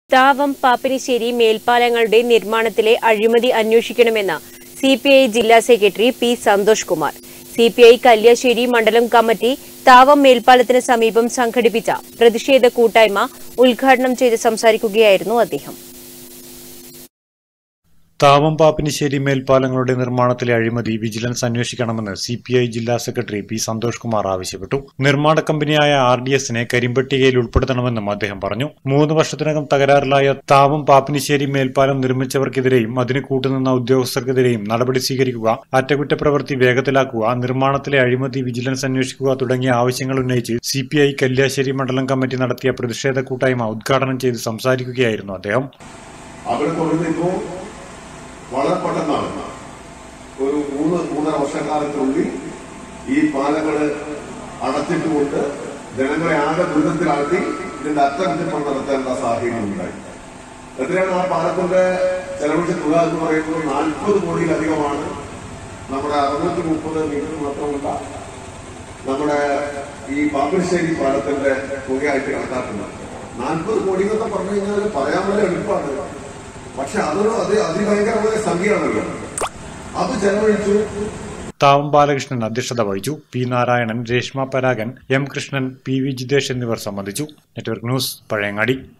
താവം പാപ്പിനിശ്ശേരി മേൽപ്പാലങ്ങളുടെ നിർമ്മാണത്തിലെ അഴിമതി അന്വേഷിക്കണമെന്ന് സി പി ഐ ജില്ലാ secretary P Santhosh Kumar C P I Kalliasseri മണ്ഡലം കമ്മിറ്റി താവം മേൽപ്പാലത്തിന് സമീപം സംഘടിപ്പിച്ച പ്രതിഷേധ കൂട്ടായ്മ ഉദ്ഘാടനം ചെയ്ത് സംസാരിക്കുകയായിരുന്നു അദ്ദേഹം താവം പാപ്പിനിശ്ശേരി മേൽപ്പാലങ്ങളുടെ നിർമ്മാണത്തിലെ അഴിമതി വിജിലൻസ് അന്വേഷിക്കണമെന്ന് സി പി ഐ ജില്ലാ സെക്രട്ടറി പി സന്തോഷ് കുമാർ ആവശ്യപ്പെട്ടു നിർമ്മാണ കമ്പനിയായ ആർ ഡി എസിനെ കരിമ്പട്ടികയിൽ ഉൾപ്പെടുത്തണമെന്നും അദ്ദേഹം പറഞ്ഞു മൂന്ന് വർഷത്തിനകം തകരാറിലായ താവം പാപ്പിനിശ്ശേരി മേൽപ്പാലം നിർമ്മിച്ചവർക്കെതിരെയും അതിന് കൂട്ടുനിന്ന ഉദ്യോഗസ്ഥർക്കെതിരെയും നടപടി സ്വീകരിക്കുക അറ്റകുറ്റപ്രവൃത്തി വേഗത്തിലാക്കുക നിർമ്മാണത്തിലെ അഴിമതി വിജിലൻസ് അന്വേഷിക്കുക തുടങ്ങിയ ആവശ്യങ്ങൾ ഉന്നയിച്ച് സി പി ഐ കല്യാശ്ശേരി മണ്ഡലം കമ്മിറ്റി നടത്തിയ പ്രതിഷേധ കൂട്ടായ്മ ഉദ്ഘാടനം ചെയ്ത് സംസാരിക്കുകയായിരുന്നു അദ്ദേഹം അവിടെ കൊണ്ടുവന്നിപ്പോ വളരെ പെട്ടെന്നാണ് ഒരു മൂന്ന് മൂന്നര വർഷക്കാലത്തിനുള്ളിൽ ഈ പാലങ്ങള് അടച്ചിട്ടുകൊണ്ട് ജനങ്ങളെ ആകെ ദുരിതത്തിലാക്കി ഇതിന്റെ അറ്റകുറ്റപ്പണി നടത്തേണ്ട സാഹചര്യം ഉണ്ടായി എത്രയാണ് ആ പാലത്തിന്റെ ചെലവഴിച്ച തുക എന്ന് പറയുന്നത് നാൽപ്പത് കോടിയിലധികമാണ് നമ്മുടെ അറുന്നൂറ്റി മുപ്പത് മീറ്റർ മാത്രമല്ല നമ്മുടെ ഈ പാപ്പിശ്ശേരി പാലത്തിന്റെ തുകയായിട്ട് കണക്കാക്കുന്നത് നാൽപ്പത് കോടി എന്നൊക്കെ പറഞ്ഞു കഴിഞ്ഞാൽ പറയാൻ വളരെ എളുപ്പമാണ് പക്ഷെ അതൊരു അത് അതിഭയങ്കരമായ സംഖ്യയാണല്ലോ അത് ചെലവഴിച്ചു താവം ബാലകൃഷ്ണൻ അധ്യക്ഷത വഹിച്ചു P Narayanan Reshma Paragan M Krishnan P V Jithesh എന്നിവർ സംബന്ധിച്ചു നെറ്റ്വർക്ക് ന്യൂസ് പഴയങ്ങാടി